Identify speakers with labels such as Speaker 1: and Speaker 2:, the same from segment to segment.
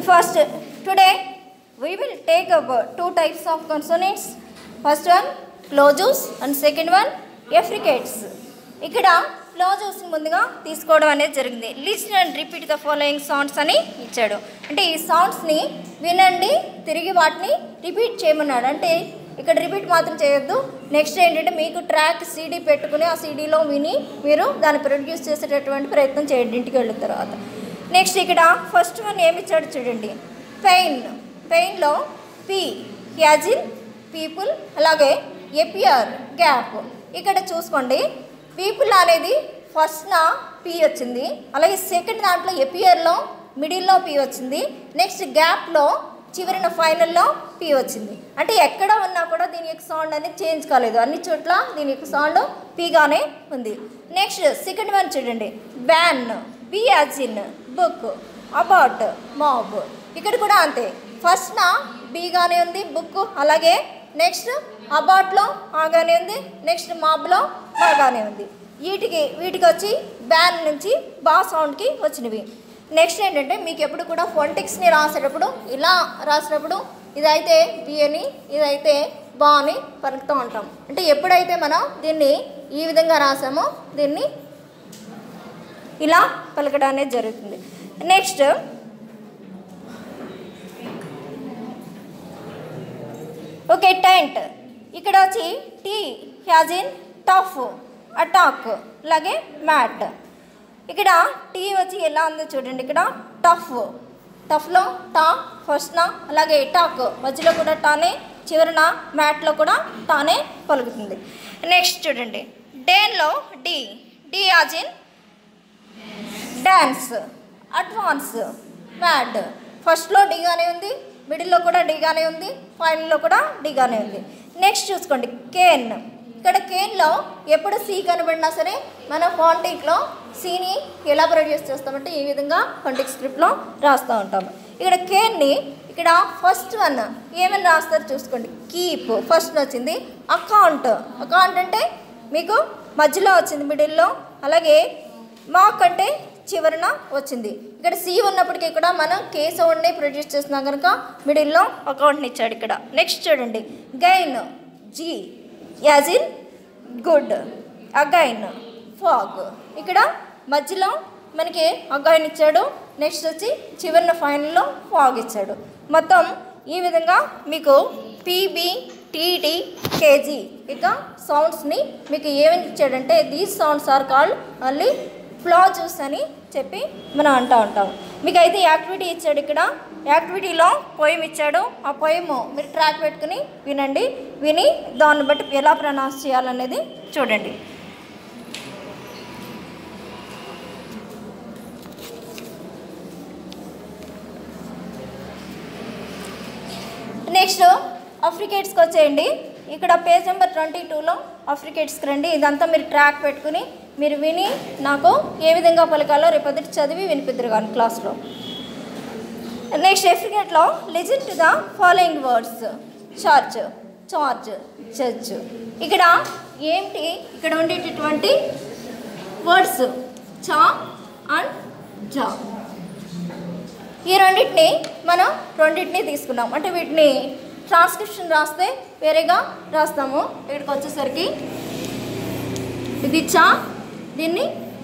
Speaker 1: First, today we will take up uh, two types of consonants. First one, closures and second one, affricates. ఇక్కడ closures ముందుగా తీసుకోవడం అనేది జరిగింది list and repeat the following sounds అని ఇచ్చాడు అంటే ఈ సౌండ్స్ని వినండి తిరిగి వాటిని రిపీట్ చేయమన్నాడు అంటే ఇక్కడ రిపీట్ మాత్రం చేయొద్దు నెక్స్ట్ ఏంటంటే మీకు ట్రాక్ సీడీ పెట్టుకుని ఆ సీడీలో విని మీరు దాన్ని ప్రొడ్యూస్ చేసేటటువంటి ప్రయత్నం చేయండి ఇంటికి వెళ్ళిన తర్వాత నెక్స్ట్ ఇక్కడ ఫస్ట్ వన్ ఏమి ఇచ్చాడు చూడండి పెయిన్ పెయిన్లో పి హ్యాజిన్ పీపుల్ అలాగే ఎపియర్ గ్యాప్ ఇక్కడ చూసుకోండి పీపుల్ అనేది ఫస్ట్ నా పి వచ్చింది అలాగే సెకండ్ దాంట్లో ఎపియర్లో మిడిల్లో పి వచ్చింది నెక్స్ట్ గ్యాప్లో చివరిన ఫైనల్లో పి వచ్చింది అంటే ఎక్కడ ఉన్నా కూడా దీని యొక్క సౌండ్ అనేది చేంజ్ కాలేదు అన్ని చోట్ల దీని యొక్క సౌండ్ పీగానే ఉంది నెక్స్ట్ సెకండ్ వన్ చూడండి ban B as in book about mob ఇక్కడ కూడా అంతే ఫస్ట్ నా బీగానే ఉంది బుక్ అలాగే నెక్స్ట్ అబౌట్లో ఆగానే ఉంది నెక్స్ట్ మాబ్లో బాగానే ఉంది వీటికి వీటికి వచ్చి బ్యాన్ నుంచి బా సౌండ్కి వచ్చినవి నెక్స్ట్ ఏంటంటే మీకు ఎప్పుడు కూడా ఫొంటిక్స్ని రాసేటప్పుడు ఇలా రాసేటప్పుడు ఇదైతే బి అని ఇదైతే బా అని పలుకుతూ ఉంటాం అంటే ఎప్పుడైతే మనం దీన్ని ఈ విధంగా రాసామో దీన్ని ఇలా పలకడం అనేది జరుగుతుంది నెక్స్ట్ ఓకే టెంట్ ఇక్కడ వచ్చి T has in tough attack అలాగే మ్యాట్ ఇక్కడ టీ వచ్చి ఎలా ఉందో చూడండి ఇక్కడ టఫ్ టఫ్లో టా ఫస్ట్న అలాగే టాక్ మధ్యలో కూడా టానే చివరన మ్యాట్లో కూడా టానే పలుకుతుంది నెక్స్ట్ చూడండి డేన్లో D D as in dance advance mad ఫస్ట్లో డీగానే ఉంది మిడిల్లో కూడా డీగానే ఉంది ఫైనల్లో కూడా డీగానే ఉంది నెక్స్ట్ చూసుకోండి కేన్ ఇక్కడ కేన్లో ఎప్పుడు సి కనబడినా సరే మన ఫాంటిక్లో సిని ఎలా ప్రొడ్యూస్ చేస్తామంటే ఈ విధంగా ఫాంటిక్ స్క్రిప్ట్లో రాస్తూ ఉంటాము ఇక్కడ కేన్ని ఇక్కడ ఫస్ట్ వన్ ఏమని రాస్తారు చూసుకోండి కీప్ ఫస్ట్ వచ్చింది అకౌంట్ అకౌంట్ అంటే మీకు మధ్యలో వచ్చింది మిడిల్లో అలాగే మాక్ అంటే చివరన వచ్చింది ఇక్కడ సి ఉన్నప్పటికీ కూడా మనం కే సౌండ్ని ప్రొడ్యూస్ చేస్తున్నాం కనుక మిడిల్లో అకౌంట్ని ఇచ్చాడు ఇక్కడ నెక్స్ట్ చూడండి gain G as in good again fog ఇక్కడ మధ్యలో మనకి అగైన్ ఇచ్చాడు నెక్స్ట్ వచ్చి చివరిన ఫైనల్లో ఫాగ్ ఇచ్చాడు మొత్తం ఈ విధంగా మీకు పీబీ టీటీ కేజీ ఇక సౌండ్స్ని మీకు ఏమని ఇచ్చాడంటే these sounds are called only plosives అని చెప్పి మనం అంటూ ఉంటాం మీకు అయితే యాక్టివిటీ ఇచ్చాడు ఇక్కడ యాక్టివిటీలో పోయం ఇచ్చాడు ఆ పోయము మీరు ట్రాక్ పెట్టుకుని వినండి విని దాన్ని బట్టి ఎలా ప్రొనౌన్స్ చేయాలనేది చూడండి నెక్స్ట్ అఫ్రికేట్స్కి వచ్చేయండి ఇక్కడ పేజ్ నెంబర్ ట్వంటీ టూలో అఫ్రికేట్స్కి రండి ఇదంతా మీరు ట్రాక్ పెట్టుకుని మీరు విని నాకు ఏ విధంగా పలకాలో రేపొద్దుటి చదివి వినిపిద్దరు కానీ క్లాస్లో నెక్స్ట్ ఎఫ్రికేట్లో listen to the following words charge charge judge ఇక్కడ ఏంటి ఇక్కడ ఉండేటటువంటి వర్డ్స్ చా అండ్ జా ఈ రెండింటిని మనం రెండింటిని తీసుకున్నాం అంటే వీటిని ట్రాన్స్క్రిప్షన్ రాస్తే వేరేగా రాస్తాము ఇక్కడికి వచ్చేసరికి ఇది చా దీన్ని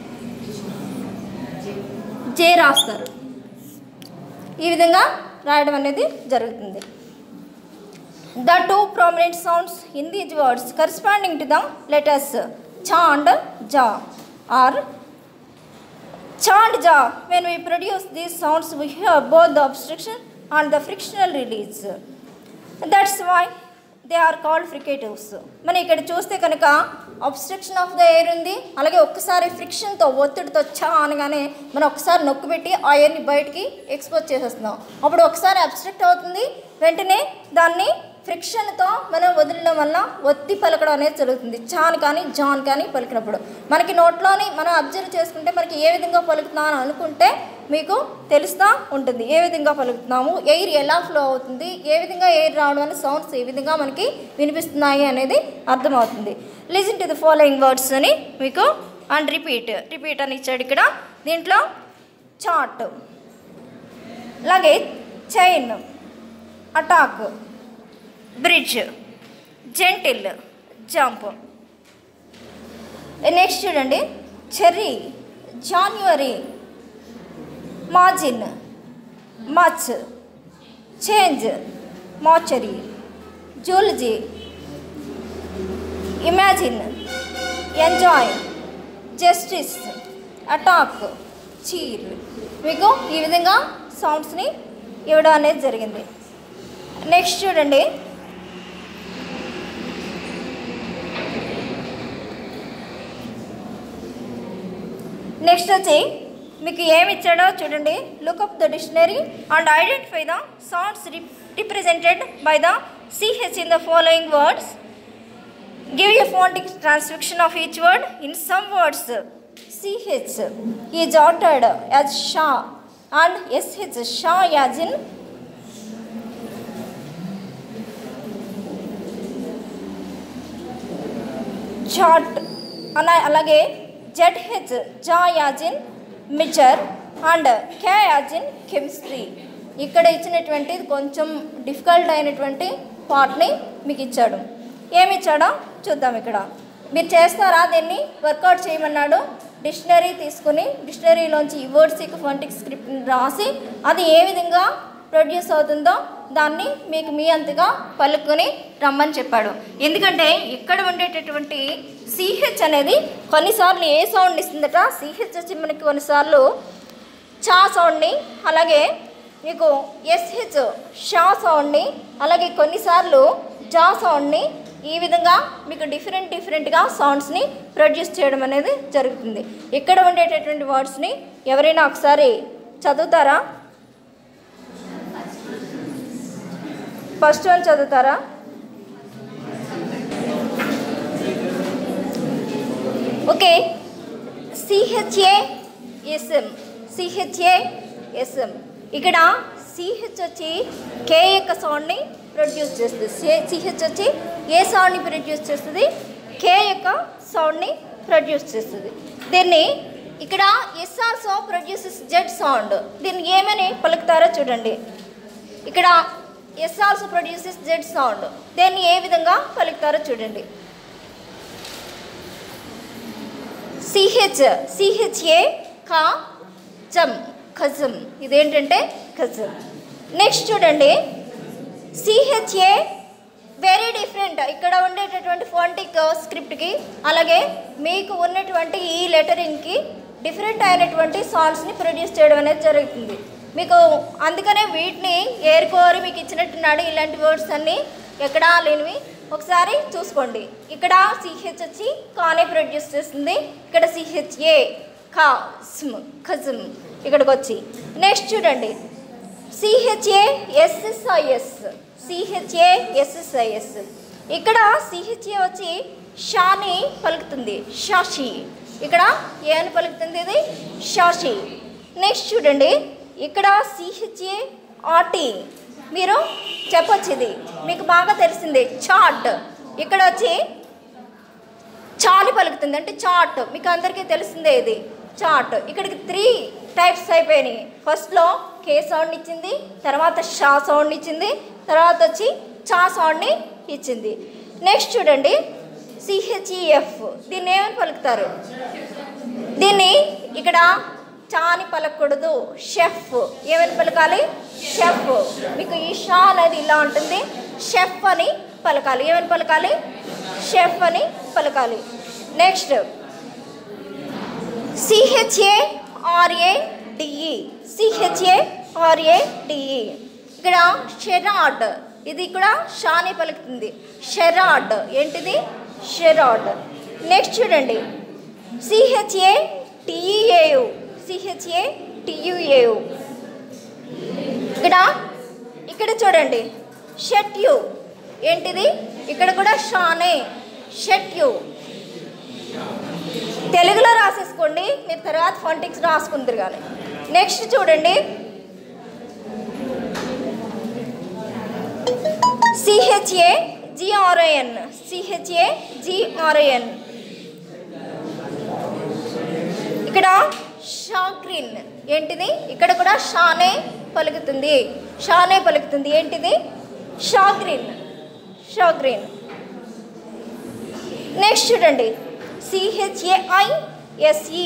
Speaker 1: జే రాస్తారు ఈ విధంగా రాయడం అనేది జరుగుతుంది the two prominent sounds in these words corresponding to the letters cha and ja are cha and ja when we produce these sounds we hear both the obstruction and the frictional release that's why they are called fricatives మనం ఇక్కడ చూస్తే కనుక abstraction of the air ఉంది అలాగే ఒక్కసారి ఫ్రిక్షన్తో ఒత్తిడితో చా అనగానే మనం ఒకసారి నొక్కు పెట్టి ఆ ఎయిర్ని బయటికి ఎక్స్పోజ్ చేసేస్తున్నాం అప్పుడు ఒకసారి అబ్స్ట్రక్ట్ అవుతుంది వెంటనే దాన్ని ఫ్రిక్షన్తో మనం వదిలడం వల్ల ఒత్తి పలకడం అనేది జరుగుతుంది చాన్ కానీ జాన్ కానీ పలికినప్పుడు మనకి నోట్లోని మనం అబ్జర్వ్ చేసుకుంటే మనకి ఏ విధంగా పలుకుతున్నాం అని అనుకుంటే మీకు తెలుస్తూ ఉంటుంది ఏ విధంగా పలుకుతున్నాము ఎయిర్ ఎలా ఫ్లో అవుతుంది ఏ విధంగా ఎయిర్ రావడం వల్ల సౌండ్స్ ఏ విధంగా మనకి వినిపిస్తున్నాయి అనేది అర్థమవుతుంది listen to the following words అని మీకు అండ్ రిపీట్ రిపీట్ అని ఇచ్చాడు ఇక్కడ దీంట్లో చాట్ అలాగే chain attack bridge gentle jump next చూడండి cherry January margin much change mortuary zoology imagine enjoy justice attack cheer మీకు ఈ విధంగా సౌండ్స్ని ఇవ్వడం అనేది జరిగింది నెక్స్ట్ చూడండి నెక్స్ట్ వచ్చి మీకు ఏమి ఇచ్చాడో చూడండి look up the dictionary and identify the sounds represented by the CH in the following words give a phonetic transcription of each word in some words CH ఈ జాటెడ్ as sha and SH sha as in chat అన అలాగే Z H జా యాజిన్ Mitchell and క్యా యాజిన్ chemistry ఇక్కడ ఇచ్చినటువంటి కొంచెం difficult అయినటువంటి పార్ట్ని మీకు ఇచ్చాడు ఏమి ఇచ్చాడో చూద్దాం ఇక్కడ మీరు చేస్తారా దీన్ని వర్కౌట్ చేయమన్నాడు డిక్షనరీ తీసుకుని డిక్షనరీలోంచి ఈ వర్డ్స్ ఫంటిక్ స్క్రిప్ట్ రాసి అది ఏ విధంగా ప్రొడ్యూస్ అవుతుందో దాన్ని మీకు మీ అంతగా పలుకుని రమ్మని చెప్పాడు ఎందుకంటే ఇక్కడ ఉండేటటువంటి సిహెచ్ అనేది కొన్నిసార్లు ఏ సౌండ్ ఇస్తుందట సిహెచ్ వచ్చి మనకి కొన్నిసార్లు చా సౌండ్ని అలాగే మీకు ఎస్హెచ్ షా సౌండ్ని అలాగే కొన్నిసార్లు జా సౌండ్ని ఈ విధంగా మీకు డిఫరెంట్ డిఫరెంట్గా సౌండ్స్ని ప్రొడ్యూస్ చేయడం అనేది జరుగుతుంది ఇక్కడ ఉండేటటువంటి వర్డ్స్ని ఎవరైనా ఒకసారి చదువుతారా ఫస్ట్ వన్ చదువుతారా okay CHA SM CHA SM ఇక్కడ సిహెచ్ వచ్చి కే యొక్క సౌండ్ని ప్రొడ్యూస్ చేస్తుంది సిహెచ్ వచ్చి ఏ సౌండ్ని ప్రొడ్యూస్ చేస్తుంది కే యొక్క సౌండ్ని ప్రొడ్యూస్ చేస్తుంది దీన్ని ఇక్కడ S also produces Z sound దీన్ని ఏమని పలుకుతారో చూడండి ఇక్కడ S also produces Z sound దీన్ని ఏ విధంగా పలుకుతారో చూడండి సిహెచ్ సిహెచ్ఏ కా జమ్ ఖజమ్ ఇదేంటంటే ఖజమ్ నెక్స్ట్ చూడండి సిహెచ్ఏ వెరీ డిఫరెంట్ ఇక్కడ ఉండేటటువంటి ఫోంటిక్ స్క్రిప్ట్కి అలాగే మీకు ఉన్నటువంటి ఈ లెటరింగ్కి డిఫరెంట్ అయినటువంటి సాంగ్స్ని ప్రొడ్యూస్ చేయడం అనేది జరుగుతుంది మీకు అందుకనే వీటిని ఏరుకోరి మీకు ఇచ్చినట్టున్నాడు ఇలాంటి వర్డ్స్ అన్నీ ఎక్కడా లేనివి ఒకసారి చూసుకోండి ఇక్కడ సిహెచ్ వచ్చి కానే ప్రొడ్యూస్ చేస్తుంది ఇక్కడ సిహెచ్ఏ కా స్మ్ ఖజమ్ ఇక్కడికి వచ్చి నెక్స్ట్ చూడండి సిహెచ్ఏ ఎస్ఎస్ఐఎస్ సిహెచ్ఏ ఎస్ఎస్ఐఎస్ ఇక్కడ సిహెచ్ఏ వచ్చి షాని పలుకుతుంది షాషి ఇక్కడ ఏ అని పలుకుతుంది ఇది షాషి నెక్స్ట్ చూడండి ఇక్కడ సిహెచ్ఏ ఆర్టీ మీరు చెప్పొచ్చు ఇది మీకు బాగా తెలిసిందే చాట్ ఇక్కడ వచ్చి చాని పలుకుతుంది అంటే చాట్ మీకు అందరికీ తెలిసిందే ఇది చాట్ ఇక్కడికి త్రీ టైప్స్ అయిపోయినాయి ఫస్ట్లో కే సౌండ్ ఇచ్చింది తర్వాత షా సౌండ్ ఇచ్చింది తర్వాత వచ్చి చా సౌండ్ని ఇచ్చింది నెక్స్ట్ చూడండి సిహెచ్ఈఎఫ్ దీన్ని ఏమని పలుకుతారు దీన్ని ఇక్కడ చాని పలకూడదు షెఫ్ ఏమని పలకాలి షెఫ్ మీకు ఈ షా అనేది ఇలా ఉంటుంది షెఫ్ అని పలకాలి ఏమని పలకాలి షెఫ్ అని పలకాలి next CHA RA DE CHA RA DE ఇక్కడ షెరాడ్ ఇది ఇక్కడ షాని పలుకుతుంది షెరాడ్ ఏంటిది షెరాడ్ నెక్స్ట్ చూడండి సిహెచ్ఏ టిఈఏయు సిహెచ్ఏ టియుఏయు ఇక్కడ ఇక్కడ చూడండి షెట్యు ఏంటిది ఇక్కడ కూడా షానే షెట్యు తెలుగులో రాసేసుకోండి మీరు తర్వాత ఫంటిక్స్ రాసుకుందరు కానీ నెక్స్ట్ చూడండి సిహెచ్ఏ జిఆర్ఐఎన్ సిహెచ్ఏ జిఆర్ఐఎన్ ఇక్కడ షాగ్రిన్ ఏంటిది ఇక్కడ కూడా షానే పలుకుతుంది షానే పలుకుతుంది ఏంటిది షాగ్రిన్ షాగ్రిన్ నెక్స్ట్ చూడండి సిహెచ్ఏఐ ఎస్ఈ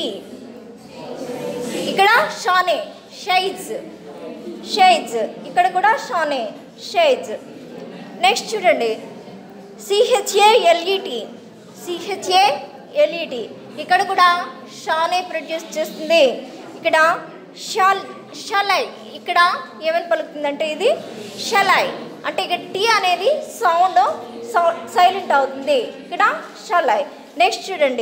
Speaker 1: ఇక్కడ షానే షైజ్ షైజ్ ఇక్కడ కూడా షానే షైజ్ నెక్స్ట్ చూడండి సిహెచ్ఏ ఎల్ఈటి సిహెచ్ఏ ఎల్ఈటి ఇక్కడ కూడా షానే ప్రొడ్యూస్ చేస్తుంది ఇక్కడ షాల్ షలై ఇక్కడ ఏమని పలుకుతుందంటే ఇది షలై అంటే ఇక్కడ టీ అనేది సౌండ్ సైలెంట్ అవుతుంది ఇక్కడ షలై నెక్స్ట్ చూడండి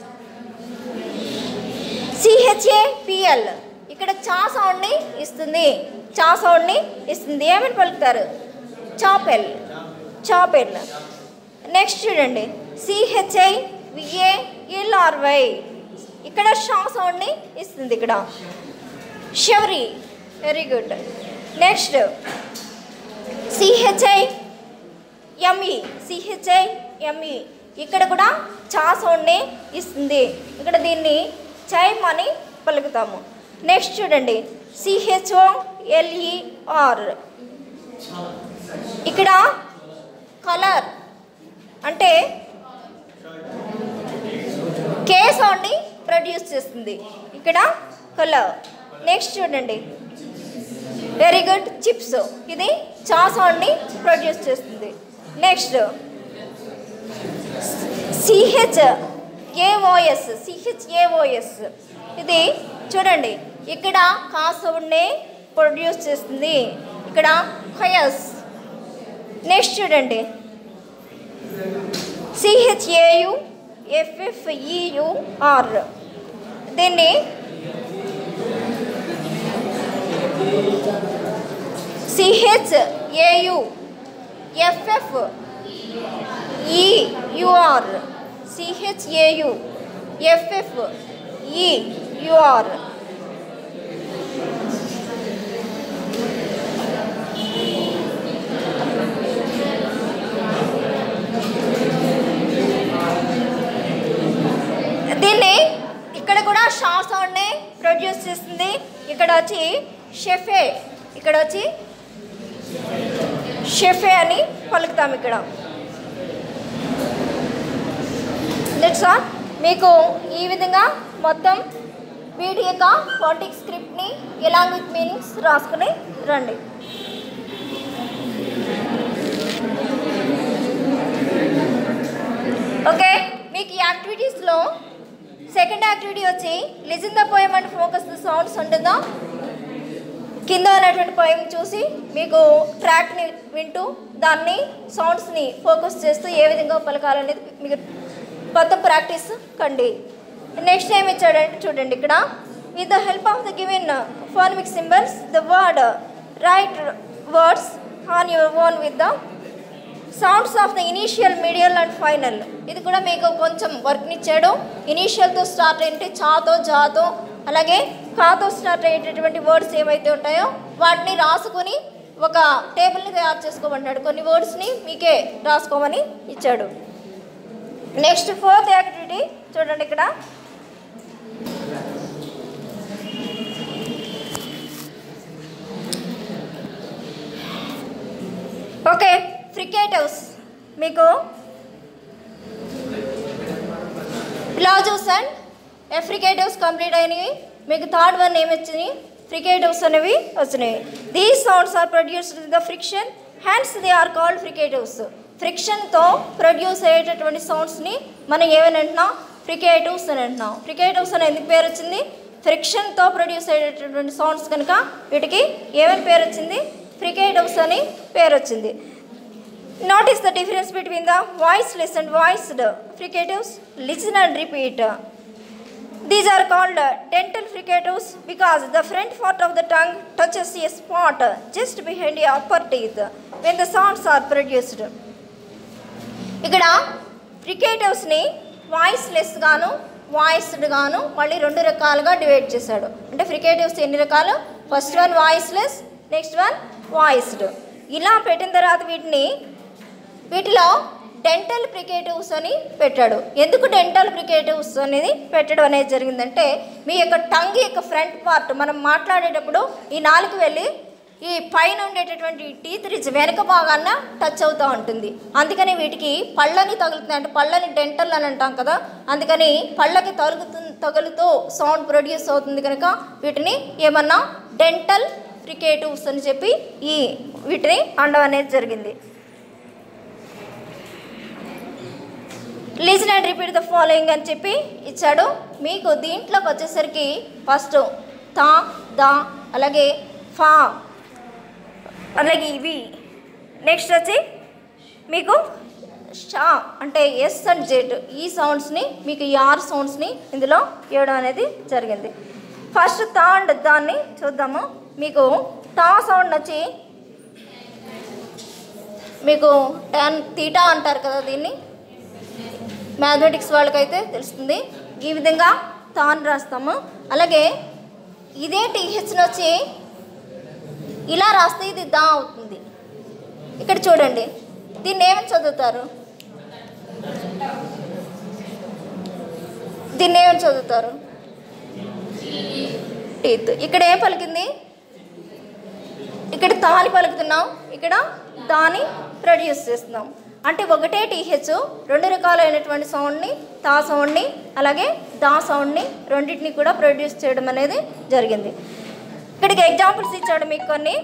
Speaker 1: సిహెచ్ఏ పిఎల్ ఇక్కడ చా సౌండ్ని ఇస్తుంది చా సౌండ్ని ఇస్తుంది ఏమని పలుకుతారు చాపెల్ చాపెల్ నెక్స్ట్ చూడండి సిహెచ్ఐ విఏ ఎల్ఆర్వై ఇక్కడ షా సౌండ్ని ఇస్తుంది ఇక్కడ chivalry very good next CHI ME CHI ME ఇక్కడ కూడా చా సౌండ్ని ఇస్తుంది ఇక్కడ దీన్ని చైమ్ అని పలుకుతాము నెక్స్ట్ చూడండి సిహెచ్ఓ ఎల్ఈఆర్ ఇక్కడ కలర్ అంటే కే సౌండ్ని ప్రొడ్యూస్ చేస్తుంది ఇక్కడ కలర్ నెక్స్ట్ చూడండి వెరీ గుడ్ చిప్స్ ఇది చా సౌండ్ని ప్రొడ్యూస్ చేస్తుంది next CH AOS CH AOS ఇది చూడండి ఇక్కడ కా సౌండ్ని ప్రొడ్యూస్ చేస్తుంది ఇక్కడ ఖయస్ నెక్స్ట్ చూడండి సిహెచ్ఏయు ఎఫ్ఎఫ్ఈయుఆర్ దీన్ని CH AU FF EUR CHAU FF EUR దీన్ని ఇక్కడ కూడా షా సౌండ్ని ప్రొడ్యూస్ చేస్తుంది ఇక్కడ వచ్చి షెఫే ఇక్కడ వచ్చి షెఫే అని పలుకుతాం ఇక్కడ దట్స్ ఆల్ మీకు ఈ విధంగా మొత్తం వీటి యొక్క ఫోటిక్ స్క్రిప్ట్ని ఎలాంగ్ విత్ మీనింగ్స్ రాసుకుని రండి ఓకే మీకు ఈ యాక్టివిటీస్లో సెకండ్ యాక్టివిటీ వచ్చి listen the poem and focus the sounds ఉంటుందా కింద ఉన్నటువంటి పోయం చూసి మీకు ట్రాక్ని వింటూ దాన్ని సౌండ్స్ని ఫోకస్ చేస్తూ ఏ విధంగా పలకాలనేది మీకు మొత్తం ప్రాక్టీస్ కండి నెక్స్ట్ ఏం ఇచ్చాడంటే చూడండి ఇక్కడ with the help of the given phonemic symbols the word write words on your own with the sounds of the initial medial and final ఇది కూడా మీకు కొంచెం వర్క్ని ఇచ్చాడు ఇనీషియల్తో స్టార్ట్ అయితే చాతో జాతో అలాగే కాతో స్టార్ట్ అయ్యేటటువంటి వర్డ్స్ ఏవైతే ఉంటాయో వాటిని రాసుకొని ఒక టేబుల్ని తయారు చేసుకోమన్నాడు కొన్ని వర్డ్స్ని మీకే రాసుకోమని ఇచ్చాడు నెక్స్ట్ ఫోర్త్ యాక్టివిటీ చూడండి ఇక్కడ ఓకే ఫ్రికేటివ్స్ మీకు ప్లాజోస్ అండ్ ఎఫ్రికేటివ్స్ కంప్లీట్ అయినవి మీకు థర్డ్ వన్ ఏమి వచ్చినాయి ఫ్రికేటివ్స్ అనేవి వచ్చినాయి these sounds are produced the friction hands they are called fricatives ఫ్రిక్షన్తో ప్రొడ్యూస్ అయ్యేటటువంటి సౌండ్స్ని మనం ఏమని అంటున్నాం ఫ్రికేటివ్స్ అని అంటున్నాం ఫ్రికేటివ్స్ అని ఎందుకు పేరు వచ్చింది ఫ్రిక్షన్తో ప్రొడ్యూస్ అయ్యేటటువంటి సౌండ్స్ కనుక వీటికి ఏమని పేరు వచ్చింది ఫ్రికేటివ్స్ అని పేరు వచ్చింది Notice the difference between the voiceless and voiced fricatives. Listen and repeat. These are called dental fricatives because the front part of the tongue touches a spot just behind the upper teeth when the sounds are produced. ఇక్కడ ఫ్రికేటివ్స్ని voiceless గాను voiced గాను మళ్ళీ రెండు రకాలుగా divide చేశాడు అంటే fricatives ఎన్ని రకాలు first one voiceless next one voiced ఇలా పెట్టిన తర్వాత వీటిని వీటిలో డెంటల్ ప్రికేటివ్స్ అని పెట్టాడు ఎందుకు డెంటల్ ప్రికేటివ్స్ అనేది పెట్టడం అనేది జరిగిందంటే మీ యొక్క టంగ్ యొక్క ఫ్రంట్ పార్ట్ మనం మాట్లాడేటప్పుడు ఈ నాలుగు వెళ్ళి ఈ పైన ఉండేటటువంటి టీత్ రిజ్ వెనక భాగాన టచ్ అవుతూ ఉంటుంది అందుకని వీటికి పళ్ళని తగులుతుంది అంటే పళ్ళని డెంటల్ అని అంటాం కదా అందుకని పళ్ళకి తగులుతు తగులుతూ సౌండ్ ప్రొడ్యూస్ అవుతుంది కనుక వీటిని ఏమన్నా డెంటల్ ఫ్రికేటివ్స్ అని చెప్పి ఈ వీటిని అండం అనేది జరిగింది listen and repeat the following అని చెప్పి ఇచ్చాడు మీకు దీంట్లోకి వచ్చేసరికి ఫస్ట్ తా దా అలాగే ఫా అలాగే ఇవి నెక్స్ట్ వచ్చి మీకు షా అంటే ఎస్ అండ్ జెడ్ ఈ సౌండ్స్ని మీకు ఈ ఆర్ సౌండ్స్ని ఇందులో ఇవ్వడం అనేది జరిగింది ఫస్ట్ తా అండ్ దాన్ని చూద్దాము మీకు టా సౌండ్ వచ్చి మీకు టెన్ తీటా అంటారు కదా దీన్ని మ్యాథమెటిక్స్ వాళ్ళకైతే తెలుస్తుంది ఈ విధంగా తాన్ రాస్తాము అలాగే ఇదే టీహెచ్ని వచ్చి ఇలా రాస్తే ఇది దా అవుతుంది ఇక్కడ చూడండి దీన్ని ఏమని చదువుతారు దీన్ని ఏమని చదువుతారు టీత్ ఇక్కడ ఏం పలికింది ఇక్కడ తాని పలుకుతున్నాం ఇక్కడ దాని ప్రొడ్యూస్ చేస్తున్నాం అంటే ఒకటే టీహెచ్ రెండు రకాలైనటువంటి సౌండ్ని తా సౌండ్ని అలాగే దా సౌండ్ని రెండింటిని కూడా ప్రొడ్యూస్ చేయడం అనేది జరిగింది ఇక్కడికి ఎగ్జాంపుల్స్ ఇచ్చాడు మీకు కొన్ని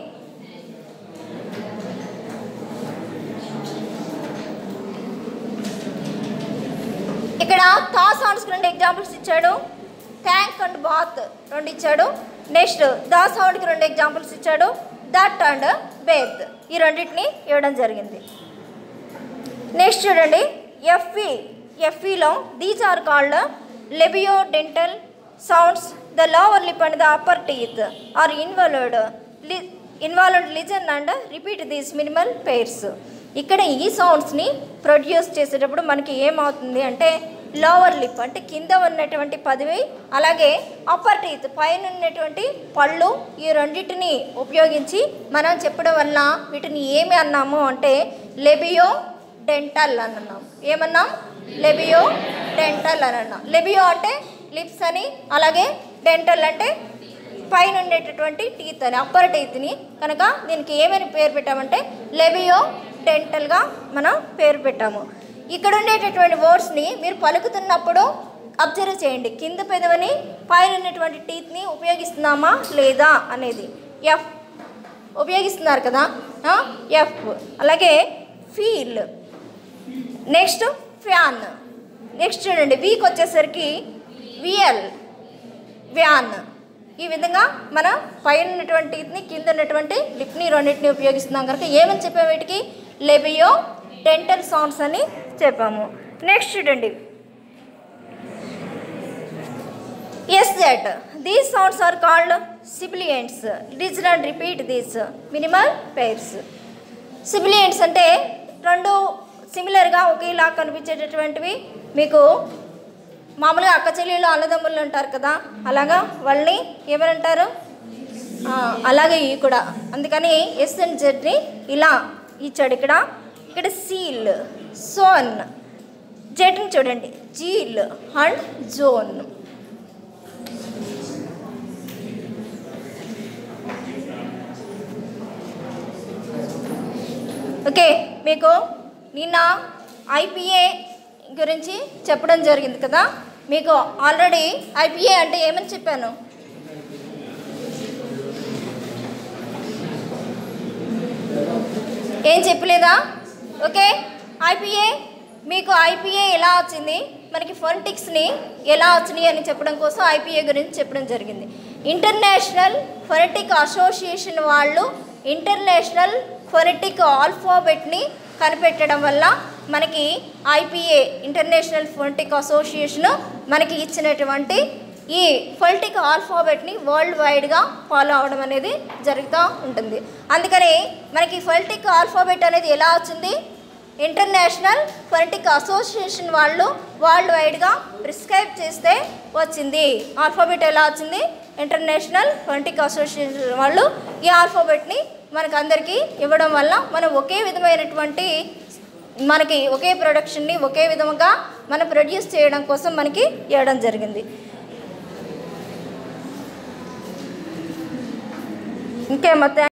Speaker 1: ఇక్కడ తా సౌండ్స్ రెండు ఎగ్జాంపుల్స్ ఇచ్చాడు ట్యాంక్ అండ్ బాత్ రెండు ఇచ్చాడు నెక్స్ట్ దా సౌండ్కి రెండు ఎగ్జాంపుల్స్ ఇచ్చాడు దట్ అండ్ బేత్ ఈ రెండింటిని ఇవ్వడం జరిగింది నెక్స్ట్ చూడండి ఎఫ్ఈ ఎఫ్ఈలో these are called labio dental sounds the lower lip and the upper teeth are involved లి involved listen and repeat these minimal pairs ఇక్కడ ఈ సౌండ్స్ని ప్రొడ్యూస్ చేసేటప్పుడు మనకి ఏమవుతుంది అంటే లోవర్ లిప్ అంటే కింద ఉన్నటువంటి పదవి అలాగే అప్పర్ టీత్ పైన ఉన్నటువంటి పళ్ళు ఈ రెండింటిని ఉపయోగించి మనం చెప్పడం వల్ల వీటిని ఏమి అన్నాము అంటే లెబియో డెంటల్ అని అన్నాం ఏమన్నాం లెబియో డెంటల్ అని అన్నాం లెబియో అంటే లిప్స్ అని అలాగే డెంటల్ అంటే పైన ఉండేటటువంటి టీత్ అని అప్పర్ టీత్ని కనుక దీనికి ఏమని పేరు పెట్టామంటే లెబియో డెంటల్గా మనం పేరు పెట్టాము ఇక్కడ ఉండేటటువంటి వర్డ్స్ని మీరు పలుకుతున్నప్పుడు అబ్జర్వ్ చేయండి కింద పెదవిని పైన ఉన్నటువంటి టీత్ని ఉపయోగిస్తున్నామా లేదా అనేది ఎఫ్ ఉపయోగిస్తున్నారు కదా ఎఫ్ అలాగే ఫీల్ నెక్స్ట్ ఫ్యాన్ నెక్స్ట్ చూడండి వీక్ వచ్చేసరికి విఎల్ వ్యాన్ ఈ విధంగా మనం పైన ఉన్నటువంటి టీత్ని కింద ఉన్నటువంటి లిప్ని రెండింటిని ఉపయోగిస్తున్నాం కనుక ఏమని చెప్పాము వీటికి లెబియో డెంటల్ సౌండ్స్ అని చెప్పాము నెక్స్ట్ చూడండి S that these sounds are called sibilants listen and repeat these minimal pairs sibilants అంటే రెండు సిమిలర్గా ఒకేలా కనిపించేటటువంటివి మీకు మామూలుగా అక్క చెల్లెలు అన్నదమ్ములు ఉంటారు కదా అలాగా వాళ్ళని ఏమని అంటారు ఆ, అలాగే ఇవి కూడా అందుకని ఎస్ అండ్ జెడ్ని ఇలా ఇచ్చాడు ఇక్కడ ఇక్కడ సీల్ సోన్ జెడ్ని చూడండి జీల్ అండ్ జోన్ ఓకే మీకు నిన్న ఐపీఏ గురించి చెప్పడం జరిగింది కదా మీకు ఆల్రెడీ ఐపీఏ అంటే ఏమని చెప్పాను ఏం చెప్పలేదా ఓకే ఐపీఏ మీకు ఐపీఏ ఎలా వచ్చింది మనకి ఫొనటిక్స్ని ఎలా వచ్చినాయి అని చెప్పడం కోసం ఐపీఏ గురించి చెప్పడం జరిగింది ఇంటర్నేషనల్ ఫొనటిక్ అసోసియేషన్ వాళ్ళు ఇంటర్నేషనల్ ఫొనటిక్ ఆల్ఫాబెట్ని కనిపెట్టడం వల్ల మనకి ఐపీఏ ఇంటర్నేషనల్ ఫొనటిక్ అసోసియేషన్ మనకి ఇచ్చినటువంటి ఈ ఫొనటిక్ ఆల్ఫాబెట్ని వరల్డ్ వైడ్గా ఫాలో అవడం అనేది జరుగుతూ ఉంటుంది అందుకని మనకి ఫొనటిక్ ఆల్ఫాబెట్ అనేది ఎలా వచ్చింది ఇంటర్నేషనల్ ఫొనటిక్ అసోసియేషన్ వాళ్ళు వరల్డ్ వైడ్గా ప్రిస్క్రైబ్ చేస్తే వచ్చింది ఆల్ఫాబెట్ ఎలా వచ్చింది ఇంటర్నేషనల్ ఫొనటిక్ అసోసియేషన్ వాళ్ళు ఈ ఆల్ఫాబెట్ని మనకు అందరికీ ఇవ్వడం వల్ల మనం ఒకే విధమైనటువంటి మనకి ఒకే ప్రొడక్షన్ని ఒకే విధముగా మనం ప్రొడ్యూస్ చేయడం కోసం మనకి ఇవ్వడం జరిగింది ఇంకేమో